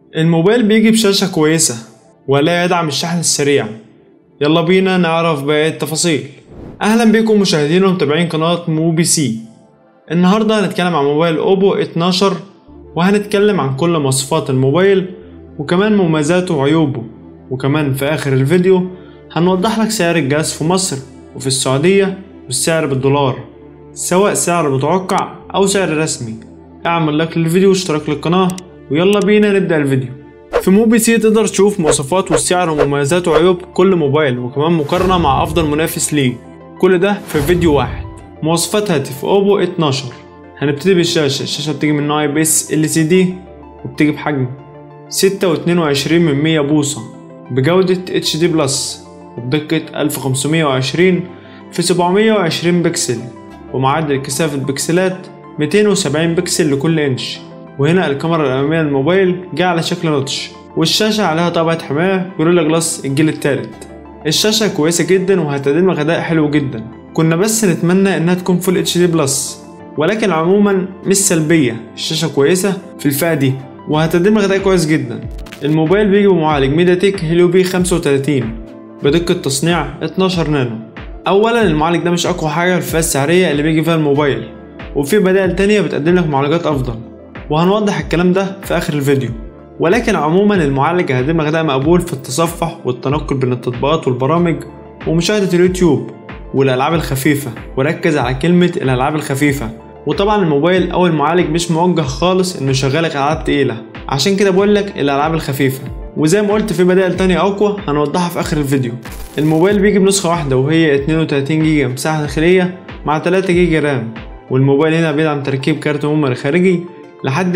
الموبايل بيجي بشاشة كويسة ولا يدعم الشحن السريع يلا بينا نعرف باقي التفاصيل أهلا بكم مشاهدين ومتابعين قناة مو بي سي النهاردة هنتكلم عن موبايل أوبو 12 وهنتكلم عن كل مواصفات الموبايل وكمان مميزاته وعيوبه وكمان في آخر الفيديو هنوضح لك سعر الجهاز في مصر وفي السعودية والسعر بالدولار سواء سعر متوقع أو سعر رسمي اعمل لايك للفيديو واشتراك للقناة ويلا بينا نبدأ الفيديو في موبي سي تقدر تشوف مواصفات والسعر ومميزات وعيوب كل موبايل وكمان مقارنة مع أفضل منافس ليه كل ده في فيديو واحد مواصفات هاتف أوبو 12 هنبتدي بالشاشة الشاشة بتيجي من نوع اي اس ال سي دي وبتيجي بحجم ستة واتنين وعشرين من مية بوصة بجودة اتش دي بلس وبدقة ألف خمسمية وعشرين في سبعمية وعشرين بكسل ومعدل كثافة بكسلات ميتين وسبعين بكسل لكل انش وهنا الكاميرا الأمامية للموبايل جاية على شكل نوتش والشاشة عليها طبقة حماية جوريلا جلاس الجيل التالت الشاشة كويسة جدا وهتقدم لك أداء حلو جدا كنا بس نتمنى إنها تكون فول اتش دي بلس ولكن عموما مش سلبية الشاشة كويسة في الفئة دي وهتقدم لك أداء كويس جدا الموبايل بيجي بمعالج ميديا تك هيليو بي 35 بدقة تصنيع 12 نانو أولا المعالج ده مش أقوى حاجة في الفئة السعرية اللي بيجي فيها الموبايل وفي بدائل تانية بتقدم لك معالجات أفضل وهنوضح الكلام ده في آخر الفيديو ولكن عموما المعالج هيقدم لك أداء مقبول في التصفح والتنقل بين التطبيقات والبرامج ومشاهدة اليوتيوب والألعاب الخفيفة وركز على كلمة الألعاب الخفيفة وطبعا الموبايل أو المعالج مش موجه خالص إنه يشغلك ألعاب تقيلة عشان كده بقولك الألعاب الخفيفة وزي ما قلت في بدائل تانية أقوى هنوضحها في آخر الفيديو الموبايل بيجي بنسخة واحدة وهي 32 جيجا مساحة داخلية مع 3 جيجا رام والموبايل هنا بيدعم تركيب كارت ميموري خارجي لحد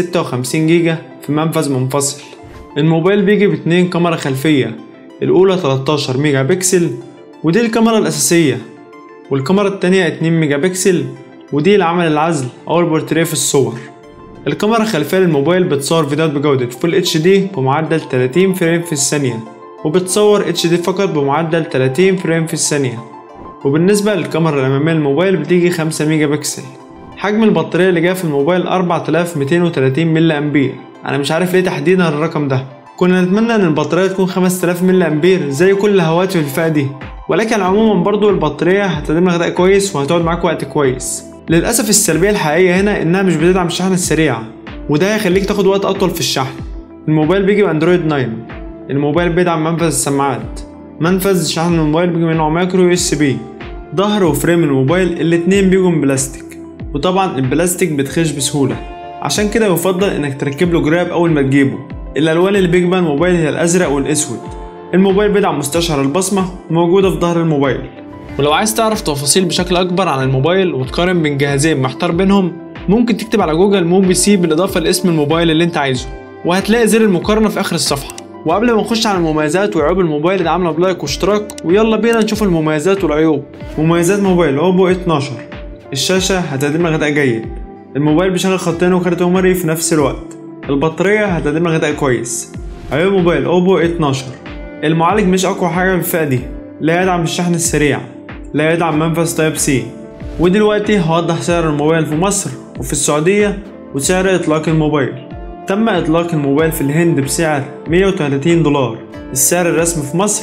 256 جيجا في منفذ منفصل الموبايل بيجي باتنين كاميرا خلفية الأولى 13 ميجا بكسل ودي الكاميرا الأساسية والكاميرا التانية 2 ميجا بكسل ودي لعمل العزل أو البورتريه في الصور الكاميرا الخلفية للموبايل بتصور فيديوهات بجودة فول اتش دي بمعدل 30 فريم في الثانية وبتصور اتش دي فقط بمعدل 30 فريم في الثانية وبالنسبة للكاميرا الأمامية للموبايل بتيجي 5 ميجا بكسل حجم البطارية اللي جاية في الموبايل 4230 ملي أمبير أنا مش عارف ليه تحديدا الرقم ده كنا نتمنى إن البطارية تكون 5000 ملي أمبير زي كل الهواتف في الفئة دي ولكن عموما برضو البطارية هتقدم لك أداء كويس وهتقعد معاك وقت كويس للأسف السلبية الحقيقية هنا إنها مش بتدعم الشحن السريع وده هيخليك تاخد وقت أطول في الشحن الموبايل بيجي بأندرويد 9 الموبايل بيدعم منفذ السماعات منفذ شحن الموبايل بيجي من نوع مايكرو يو اس بي ظهر وفريم الموبايل الاتنين بيجوا من بلاستيك وطبعا البلاستيك بتخش بسهولة عشان كده يفضل انك تركب له جراب اول ما تجيبه الالوان اللي بيجي بها الموبايل هي الازرق والاسود الموبايل بيدعم مستشعر البصمة موجودة في ظهر الموبايل ولو عايز تعرف تفاصيل بشكل اكبر عن الموبايل وتقارن بين جهازين محتار بينهم ممكن تكتب على جوجل موبي سي بالاضافة لاسم الموبايل اللي انت عايزه وهتلاقي زر المقارنة في اخر الصفحة وقبل ما نخش على المميزات وعيوب الموبايل ادعمنا بلايك واشتراك ويلا بينا نشوف المميزات والعيوب مميزات موبايل اوبو 12 الشاشة هتقدم لك أداء جيد الموبايل بيشغل خطين وكارت ميموري في نفس الوقت البطارية هتقدم لك أداء كويس عيوب موبايل أوبو 12 المعالج مش أقوى حاجة في الفئة دي لا يدعم الشحن السريع لا يدعم منفذ تايب سي ودلوقتي هوضح سعر الموبايل في مصر وفي السعودية وسعر إطلاق الموبايل تم إطلاق الموبايل في الهند بسعر 130 دولار السعر الرسمي في مصر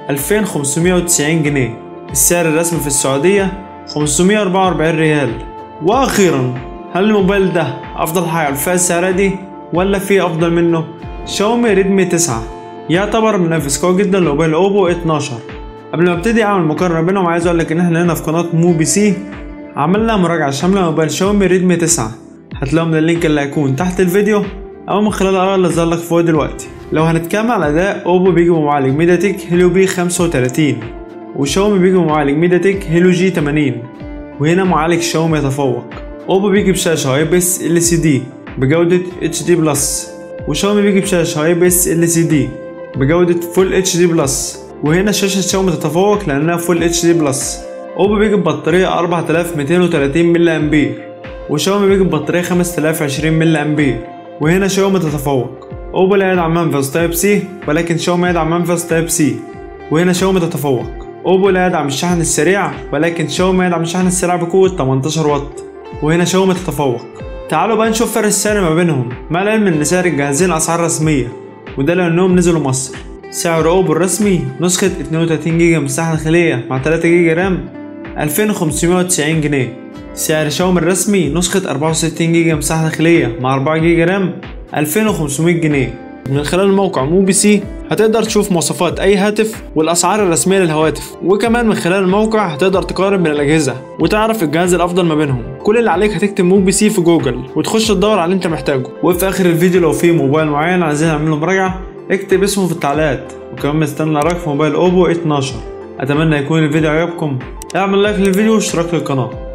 2590 جنيه السعر الرسمي في السعودية 544 ريال واخيرا هل الموبايل ده افضل حاجه في الفئه السعريه دي ولا في افضل منه شاومي ريدمي 9 يعتبر منافس قوي جدا لموبايل اوبو 12 قبل ما ابتدي اعمل مقارنه بينهم عايز اقول لك ان احنا هنا في قناه مو بي سي عملنا مراجعه شامله لموبايل شاومي ريدمي 9 هتلاقوا من اللينك اللي هيكون تحت الفيديو او من خلال الارقام اللي ظهر لك فوق دلوقتي لو هنتكلم على اداء اوبو بيجي بمعالج ميديا تك هيليو بي 35 وشاومي بيجي بمعالج ميديا تك هيلو جي 80 وهنا معالج شاومي يتفوق اوبو بيجي بشاشة اي بي اس ال سي دي بجودة اتش دي بلس وشاومي بيجي بشاشة اي بي اس ال سي دي بجودة فول اتش دي بلس وهنا شاشة شاومي تتفوق لأنها فول اتش دي بلس اوبو بيجي ببطارية 4230 ملي امبير وشاومي بيجي ببطارية 5020 ملي امبير وهنا شاومي تتفوق اوبو لا يدعم منفذ تايب سي ولكن شاومي يدعم منفذ تايب سي وهنا شاومي تتفوق اوبو لا يدعم الشحن السريع ولكن شاومي يدعم الشحن السريع بقوة 18 واط وهنا شاومي تتفوق تعالوا بقى نشوف فرق السعر ما بينهم مع العلم ان سعر الجهازين اسعار رسمية وده لانهم نزلوا مصر سعر اوبو الرسمي نسخة 32 جيجا مساحة داخلية مع 3 جيجا رام 2590 جنيه سعر شاومي الرسمي نسخة 64 جيجا مساحة داخلية مع 4 جيجا رام 2500 جنيه من خلال موقع موبي سي هتقدر تشوف مواصفات اي هاتف والاسعار الرسميه للهواتف وكمان من خلال الموقع هتقدر تقارن بين الاجهزه وتعرف الجهاز الافضل ما بينهم كل اللي عليك هتكتب موبي سي في جوجل وتخش تدور على اللي انت محتاجه وفي اخر الفيديو لو في موبايل معين عايزين نعمله مراجعه اكتب اسمه في التعليقات وكمان مستني رايك في موبايل اوبو 12 اتمنى يكون الفيديو عجبكم اعمل لايك للفيديو واشتراك للقناه